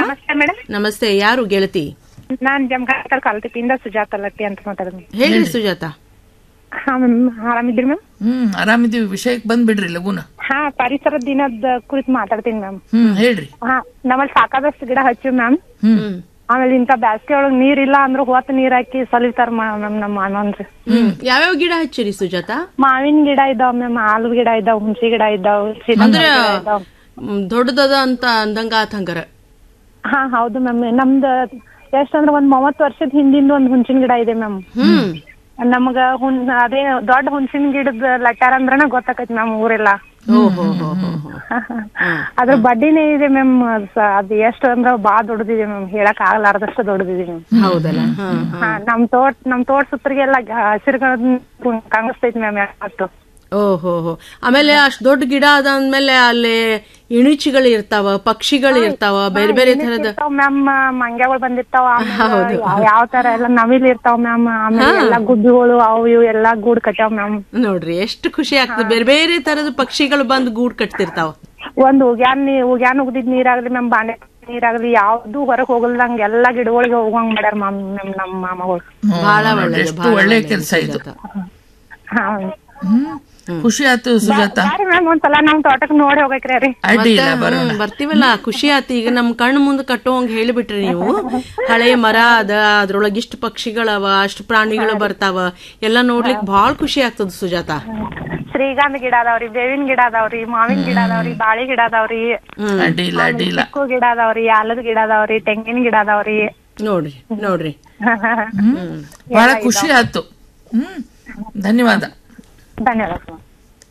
ನಮಸ್ತೆ ಮೇಡಮ್ ನಮಸ್ತೆ ಯಾರು ಗೆಳತಿ ನಾನ್ ಜಮಖಾನ ಕಾಲ್ತಿಪಿಂದ ಸುಜಾತ ಲಟ್ಟಿ ಅಂತ ಮಾತಾಡೋದು ಹೇಳ್ರಿ ಸುಜಾತ ಹಾ ಮ್ಯಾಮ್ ಆರಾಮಿದ್ರಿ ಮ್ಯಾಮ್ ಹ್ಮ್ ಆರಾಮಿದೀವಿ ವಿಷಯಕ್ಕೆ ಬಂದ್ಬಿಡ್ರಿ ಲಗುನ ಹಾ ಪರಿಸರ ದಿನದ ಕುರಿತು ಮಾತಾಡ್ತೀನಿ ಮ್ಯಾಮ್ ಹ್ಮ್ ಹೇಳ್ರಿ ಹಾ ನಮ್ಮಲ್ಲಿ ಸಾಕಾದಷ್ಟು ಗಿಡ ಹಚ್ಚಿ ಮ್ಯಾಮ್ ಹ್ಮ್ ಆಮೇಲೆ ಇಂಥ ಬ್ಯಾಸ್ಗೆ ಒಳಗ್ ನೀರ್ ಇಲ್ಲ ಅಂದ್ರ ಹೊತ್ತು ನೀರ್ ಹಾಕಿ ಸಲಿತಾರ ಮ್ಯಾಮ್ ನಮ್ಮ ಮಾನವ್ರಿ ಹ್ಮ್ ಯಾವ್ಯಾವ ಗಿಡ ಹಚ್ಚಿರಿ ಸುಜಾತ ಮಾವಿನ ಗಿಡ ಇದಾವ್ ಮ್ಯಾಮ್ ಆಲೂ ಗಿಡ ಇದಾವ್ ಹುಣಸಿ ಗಿಡ ಇದಾವ್ ಸೀತಾಫಲ ಅಂದ್ರ ಗಿಡ ಇದಾವ್ ಮ್, ದೊಡ್ಡದದ ಅಂತ ಅಂದಂಗ ಆತ್ ಹಂಗಾರ ಹಾ ಹೌದು ಮ್ಯಾಮ್ ನಮ್ದು ಎಷ್ಟಂದ್ರ ಒಂದ್ ಮೂವತ್ ವರ್ಷದ ಹಿಂದಿಂದ ಒಂದ್ ಹುಂಚಿನ ಗಿಡ ಇದೆ ಮ್ಯಾಮ್ ಹ್ಮ್ ನಮಗ ಹುನ್ ಅದೇ ದೊಡ್ಡ ಹುಣಸಿನ ಗಿಡದ ಲಟ್ಟಾರ ಅಂದ್ರನ ಗೊತ್ತಾಕೈತಿ ಮ್ಯಾಮ್ ಊರೆಲ್ಲ ಓ ಹೋ ಹೋ ಹೋ ಹೋ. ಅದ್ರ ಬಡ್ಡಿನೇ ಇದೆ ಮ್ಯಾಮ್ ಅದ್ ಎಷ್ಟು ಅಂದ್ರ ಬಾಳ ದೊಡ್ಡದಿದೆ ಮ್ಯಾಮ್ ಹೇಳಕ್ ಆಗ್ಲಾರ್ದಷ್ಟು ದೊಡ್ಡದಿದೆ ಮ್ಯಾಮ್ ಹೌದಲ್ಲ ಹಾ ಹಾ. ಹಾ ನಮ್ ತೋಟ ನಮ್ ತೋಟ ಸುತ್ತರಿಗೆಲ್ಲ ಹಸಿರು ಕಾಣಿಸ್ತೈತಿ ಮ್ಯಾಮ್ ಯಾವತ್ತು ಓ ಹೋ ಹೋ ಆಮೇಲೆ ಅಷ್ಟ್ ದೊಡ್ಡ ಗಿಡ ಅದ ಅಂದ್ಮೇಲೆ ಅಲ್ಲಿ ಇಣಿಚಿಗಳು ಇರ್ತಾವ ಪಕ್ಷಿಗಳು ಇರ್ತಾವ ಬೇರೆ ಬೇರೆ ತರದ ಮ್ಯಾಮ್ ಮಂಗ್ಯಗಳು ಬಂದಿರ್ತಾವ ಆಮೇಲೆ ಯಾವ- ಯಾವ ತರ ಎಲ್ಲ ನವಿಲ್ ಇರ್ತಾವ ಮ್ಯಾಮ್ ಆಮೇಲೆ ಎಲ್ಲಾ ಗುಬ್ಬಿಗಳು ಅವು ಇವು ಎಲ್ಲಾ ಗೂಡ್ ಕಟ್ಟಾವ್ ಮ್ಯಾಮ್ ನೋಡ್ರಿ ಎಷ್ಟು ಖುಷಿ ಆಗ್ತದೆ ಬೇರೆ ಬೇರೆ ತರದ ಪಕ್ಷಿಗಳು ಬಂದು ಗೂಡ್ ಕಟ್ತಿರ್ತಾವ ಒಂದ್ ಉಗ್ಯಾನ್ ನೀ ಉಗ್ಯಾನ್ ಉಗ್ದಿದ್ ನೀರಾಗ್ಲಿ ಮ್ಯಾಮ್ ಬಾಂಡೆ ನೀರಾಗ್ಲಿ ಯಾವ್ದು ಹೊರಗ್ ಹೋಗಲ್ದಂಗ ಎಲ್ಲಾ ಗಿಡಗಳಿಗೆ ಹೋಗಂಗ್ ಮಾಡ್ಯಾರ ಮ್ಯಾಮ್ ನಮ್ ನಮ್ಮ ಮಾಮಗಳು ಬಹಳ ನೋಡ್ರಿ, ಒಳ್ಳೇದು ಎಷ್ಟು ಬಹಳ ಒಳ್ಳೆ ಒಳ್ಳೇದು ಕೆಲ್ಸ ಇದು ಸುಜಾತ. ಹಾ ಹ್ಮ್ ಖುಷಿ ಆಯ್ತು ಸುಜಾತ ಬಾರಿ ಮ್ಯಾಮ್ ಒಂದ್ಸಲ ನಮ್ ತೋಟಕ್ ನೋಡಿ ಹೋಗಕ್ರಿ ರೀ ಅಡ್ಡಿ ಇಲ್ಲ ಮತ್ತೆ, ಬರೋಣ ಹ್ಮ್, ಬರ್ತೀವಲ್ಲ ಖುಷಿ ಆತು ಈಗ ನಮ್ ಕಣ್ಣು ಮುಂದೆ ಕಟ್ಟುವಂಗ ಹೇಳಿಬಿಟ್ರಿ ನೀವು ಹಳೆ ಮರ ಅದ ಅದ್ರೊಳಗ ಇಷ್ಟು ಪಕ್ಷಿಗಳವ ಅಷ್ಟು ಪ್ರಾಣಿಗಳು ಬರ್ತಾವ ಎಲ್ಲ ನೋಡ್ಲಿಕ್ ಬಹಳ ಖುಷಿ ಆಗ್ತದ ಸುಜಾತ ಶ್ರೀಗಂಧ ಗಿಡ ಅದಾವ್ರಿ ಬೇವಿನ ಗಿಡ ಅದಾವ್ರಿ ಮಾವಿನ ಗಿಡ ಅದಾವ್ರಿ ಬಾಳಿ ಗಿಡ ಅದಾವ್ರಿ ಹ್ಮ್ ಅಡ್ಡಿ ಇಲ್ಲ ಅಡ್ಡಿ ಇಲ್ಲ ಚಿಕ್ಕು ಗಿಡ ಅದಾವ್ರಿ ಆಲದ ಗಿಡ ಅದಾವ್ರಿ ತೆಂಗಿನ ಗಿಡ ಅದಾವ್ರಿ ನೋಡ್ರಿ ನೋಡ್ರಿ ಹ್ಮ್ ಬಹಳ ಖುಷಿ ಆಯ್ತು ಹ್ಮ್ ಧನ್ಯವಾದ ಧನ್ಯವಾದ ma'am.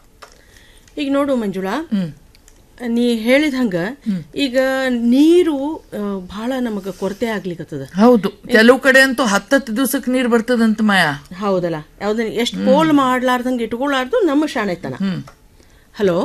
ಈಗ ನೋಡು ಮಂಜುಳಾ ಹ್ಮ್ ನೀ ಹೇಳಿದ ಹಂಗ ಈಗ ನೀರು ಆ, ಬಹಳ ನಮಗ ಕೊರತೆ ಆಗ್ಲಿಕತ್ತದ ಹೌದು ಕೆಲವು ಕಡೆ ಅಂತೂ ಹತ್ತತ್ತು ದಿವಸಕ್ಕೆ ನೀರ್ ಬರ್ತದಂತ ಮಾಯಾ ಹೌದಲ್ಲ ಯಾವ್ದನ್ ಎಷ್ಟ್ ಪೋಲ್ ಮಾಡ್ಲಾರ್ದಂಗ ಇಟ್ಕೊಳಾರ್ದು ನಮ್ಮ ಶಾಣೆತನ ಹ್ಮ್ ಹಲೋ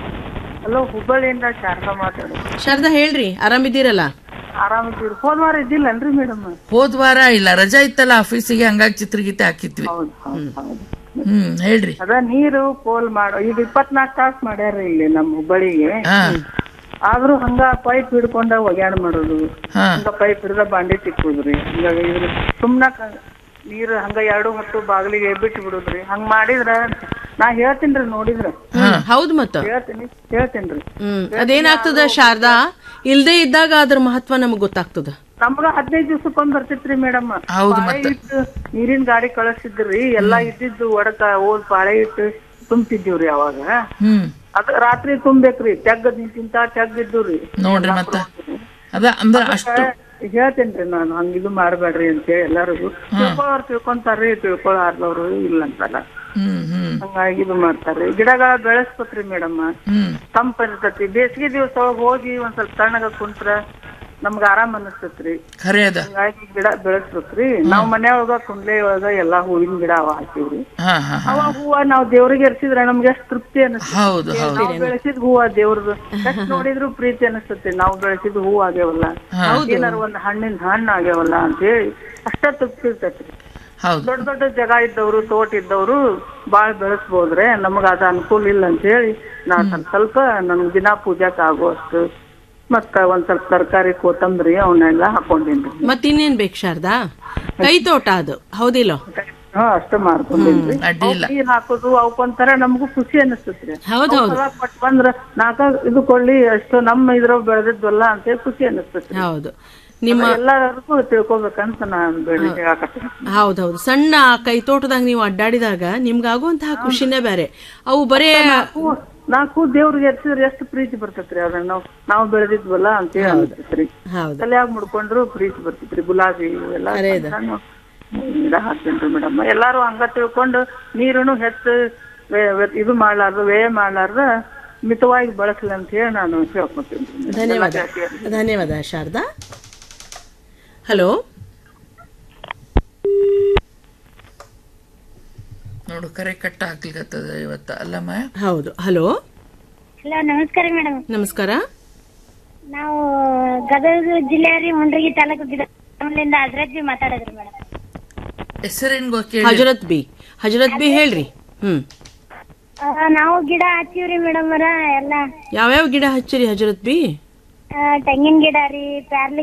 ಹಲೋ ಹುಬ್ಬಳ್ಳಿಯಿಂದ ಶಾರದಾ ಮಾತಾಡೋದು ಶಾರದಾ ಹೇಳ್ರಿ ಆರಾಮಿದ್ದೀರಲ್ಲ ಆರಾಮಿದ್ದೀರಿ ಹೋದ ವಾರ ಇದ್ದಿಲ್ಲನ್ರಿ ಮೇಡಮ್ ಹೋದ್ ವಾರ ಇಲ್ಲ ರಜಾ ಇತ್ತಲ್ಲ ಆಫೀಸಿಗೆ ಹಂಗಾಗಿ ಚಿತ್ರಗೀತೆ ಹಾಕಿದ್ವಿ ಹೌದು ಹೌದು ಹೌದು ಹ್ಮ್ ಹೇಳ್ರಿ ಅದ ನೀರು ಪೋಲ್ ಮಾಡೋ ಈಗ ಇಪ್ಪತ್ನಾಲ್ಕು ತಾಸು ಮಾಡ್ಯಾರ ಇಲ್ಲಿ ನಮ್ಮ ಹುಬ್ಬಳ್ಳಿಗೆ ಹಾ ಆದ್ರೂ ಹಂಗ ಪೈಪ್ ಹಿಡ್ಕೊಂಡ ಒಗ್ಯಾಣ ಮಾಡೋದು ಹಾ ಹಂಗ ಪೈಪ್ ಹಿಡ್ದ ಬಾಂಡೆ ತಿಕ್ಕೋದ್ರಿ ಹಂಗ ಇದ್ರ ಸುಮ್ನ ಕ- ನೀರ್ ಹಂಗ ಎರಡು ಹೊತ್ತು ಬಾಗಿಲಿಗೆ ಬಿಟ್ಟು ಬಿಡುದ್ರಿ ಹಂಗ ಮಾಡಿದ್ರ ನಾ ಹೇಳ್ತೀನ್ರಿ ನೋಡಿದ್ರ ಹ್ಮ್, ಹೌದ್ ಮತ್ತ ಹೇಳ್ತೀನಿ ಹೇಳ್ತೀನ್ರಿ ಹ್ಮ್ ಅದೇನಾಗ್ತದ ಶಾರದಾ ಇಲ್ದೇ ಇದ್ದಾಗ ಅದ್ರ ಮಹತ್ವ ನಮಗ್ ಗೊತ್ತಾಗ್ತದ ನಮ್ಗ ಹದಿನೈದು ದಿವ್ಸಕ್ಕೊಂದ್ ಬರ್ತಿತ್ರಿ ಮೇಡಮ್ ಹೌದು ಪಾಳೆ ಇಟ್ಟು ನೀರಿನ ಗಾಡಿ ಕಳಿಸ್ತಿದ್ರಿ ಎಲ್ಲಾ ಇದ್ದಿದ್ದು ಒಡಕ ಓದ್ ಪಾಳೆ ಇಟ್ಟು ತುಂಬ್ತಿದ್ದೀವ್ರಿ ಅವಾಗ ಹ್ಮ್ ಅದ ರಾತ್ರಿ ತುಂಬೇಕ್ರಿ ತೆಗ್ಗ ನಿಂತಿಂತ ತೆಗ್ಗ ಇದ್ದೂರಿ ನೋಡ್ರಿ ಮತ್ತ ಅದ ಅಂದ್ರ ಅಷ್ಟು ಹೇಳ್ತೇನ್ರಿ ನಾನು ಹಂಗ ಇದು ಮಾಡ್ಬೇಡ್ರಿ ಅಂತ ಹೇಳಿ ಎಲ್ಲಾರಿಗೂ ತಿಳ್ಕೊಳ್ಳೋರು ತಿಳ್ಕೊಂತಾರ್ರಿ ತಿಳ್ಕೊಳ್ಳಾರ್ದವ್ರು ಇಲ್ಲ ಅಂತಲ್ಲ ಹ್ಮ್ ಹ್ಮ್ ಹಂಗಾಗಿ ಇದು ಮಾಡ್ತಾರ್ರಿ ಗಿಡಗಳ ಬೆಳೆಸ್ಬೇಕ್ರಿ ಮೇಡಮ್ ಹ್ಮ್ ತಂಪ ಇರ್ತೈತಿ ಬೇಸಿಗೆ ದಿವಸ ಒಳಗ್ ಹೋಗಿ ಒಂದ್ ಸ್ವಲ್ಪ ತಣ್ಣಗ ಕುಂತ್ರ ನಮ್ಗ ಆರಾಮ್ ಅನಸ್ತೈತ್ರಿ ಖರೆ ಅದ ಹಂಗಾಗಿ ಗಿಡ ಬೆಳೆಸ್ಬೇಕ್ರಿ ನಾವ್ ಮನ್ಯಾಗ ಕುಂಡ್ಲೆ ಒಳಗ ಎಲ್ಲಾ ಹೂವಿನ ಗಿಡ ಅವ ಹಾಕಿವ್ರಿ ಹಾ ಹಾ ಹಾ ಅವ ಹೂವ ನಾವ್ ದೇವ್ರಿಗೆ ಎರ್ಸಿದ್ರ ನಮ್ಗೆ ಎಷ್ಟ್ ತೃಪ್ತಿ ಅನಿಸ್ತದೆ ಹೌದು ಹೌದು ನಾವ್ ಬೆಳೆಸಿದ ಹೂವ ದೇವ್ರದ್ದು ಎಷ್ಟ್ ನೋಡಿದ್ರು ಪ್ರೀತಿ ಅನಿಸ್ತೈತಿ ನಾವ್ ಬೆಳೆಸಿದ ಹೂವ ಆಗ್ಯಾವಲ್ಲ ಏನಾರ ಒಂದ್ ಹಣ್ಣಿನ ಹಣ್ಣು ಆಗ್ಯಾವಲ್ಲ ಅಂತ ಹೇಳಿ ಅಷ್ಟ ತೃಪ್ತಿ ಇರ್ತೈತ್ರಿ ಹೌದು ದೊಡ್ಡ ದೊಡ್ಡ ಜಾಗ ಇದ್ದವ್ರು ತೋಟ ಇದ್ದವ್ರು ಬಾಳ್ ಬೆಳೆಸ್ಬೋದ್ರೆ ನಮಗ ಅದ ಅನುಕೂಲ ಇಲ್ಲ ಅಂತ ಹೇಳಿ ನಾ ಸ್ವಲ್ಪ ಸ್ವಲ್ಪ ನನ್ಗ್ ದಿನಾ ಪೂಜಾಕ್ ಆಗುವಷ್ಟು ಮತ್ತ ಒಂದ್ ಸ್ವಲ್ಪ ತರಕಾರಿ ಕೊತ್ತಂಬರಿ ಅವನ್ನೆಲ್ಲ ಹಾಕೊಂಡಿನ್ರಿ ಮತ್ ಇನ್ನೇನ್ ಬೇಕು ಶಾರದಾ ಕೈ ತೋಟ ಅದು ಹೌದಿಲ್ಲ ಹಾ ಅಷ್ಟ ಮಾಡ್ಕೊಂಡಿನ್ರಿ ಅಡ್ಡಿ ಇಲ್ಲ ನೀರ್ ಹಾಕೋದು ಅವಕ್ಕೊಂಥರ ನಮಗೂ ಖುಷಿ ಅನಿಸ್ತೈತ್ರಿ ಹೌದ್ ಹೌದು ಹೊಲ ಕೊಟ್ ಬಂದ್ರ ನಾಲ್ಕ ಇದು ಕೊಳ್ಳಿ ಅಷ್ಟು ನಮ್ಮ ಇದ್ರೊಳಗ ಬೆಳೆದಿದ್ವಲ್ಲ ಅಂತ ಹೇಳಿ ಖುಷಿ ಅನಿಸ್ತೈತ್ರಿ ಹೌದು ನಿಮ್ಮ ಎಲ್ಲರಿಗೂ ತಿಳ್ಕೊಬೇಕಂತ ನಾನ್ ಬೇಡಿ ಹೇಳಕತ್ತೀನಿ ಹೌದೌದು ಸಣ್ಣ ಕೈ ತೋಟದಾಗ ನೀವು ಅಡ್ಡಾಡಿದಾಗ ನಿಮ್ಗಾಗುವಂತಹ ಖುಷಿನೇ ಬೇರೆ ಅವು ಬರೇ ಹೂ- ನಾಲ್ಕು ದೇವ್ರಿಗೆ ಎರ್ಸಿದ್ರೆ ಎಷ್ಟು ಪ್ರೀತಿ ಬರ್ತೈತ್ರಿ ಅದನ್ನ ನಾವು ನಾವು ಬೆಳೆದಿದ್ವಲ್ಲ ಅಂತ ಹೇಳಿ ಅನ್ಸತ್ರಿ ಹೌದು ತಲ್ಯಾಗ ಮುಡ್ಕೊಂಡ್ರು ಪ್ರೀತಿ ಬರ್ತೈತ್ರಿ ಗುಲಾಬಿ ಇವೆಲ್ಲ ಖರೇದ. ಸಣ್ಣ ಗಿಡ ಹಾಕ್ತೇನ್ರಿ ಮೇಡಮ್ ಎಲ್ಲಾರು ಹಂಗ ತಿಳ್ಕೊಂಡು ನೀರುನು ಹೆಚ್ಚು ವ್ಯ- ವ್ಯ- ಇದು ಮಾಡ್ಲಾರ್ದು ವ್ಯಯ ಮಾಡ್ಲಾರ್ದ ಮಿತವಾಗಿ ಬಳಸಲಿ ಅಂತ ಹೇಳಿ ನಾನು ಹೇಳ್ಕೊತೀನಿ ಧನ್ಯವಾದ ಧನ್ಯವಾದ ಶಾರದಾ ಹಲೋ ನೋಡು ಕರೆ ಕಟ್ಟ ಹಾಕ್ಲಿಕತ್ತದ ಇವತ್ತ ಅಲ್ಲ ಮಾಯ ಹೌದು ಹಲೋ ಹಲೋ ನಮಸ್ಕಾರ ಮೇಡಮ್ ನಮಸ್ಕಾರ ನಾವು ಗದಗ ಜಿಲ್ಲೆ ರೀ ಮುಂಡ್ರಗಿ ತಾಲೂಕು ಗಿಡದಿಂದ ಹಜರತ್ ಬಿ ಮಾತಾಡಿದ್ರಿ ಮೇಡಮ್ ಹೆಸರೇನ್ ಗೊ ಕೇಳಿ ಹಜರತ್ ಬಿ ಹಜರತ್ ಬಿ ಹೇಳ್ರಿ ಹ್ಮ್ ನಾವು ಗಿಡ ಹಚ್ಚಿವ್ರಿ ಮೇಡಮ್ ಅವರ ಎಲ್ಲ ಯಾವ್ಯಾವ ಗಿಡ ಹಚ್ಚಿರಿ ಹಜರತ್ ಬಿ ಆ, ತೆಂಗಿನ ಗಿಡ ರೀ ಪ್ಯಾರ್ಲಿ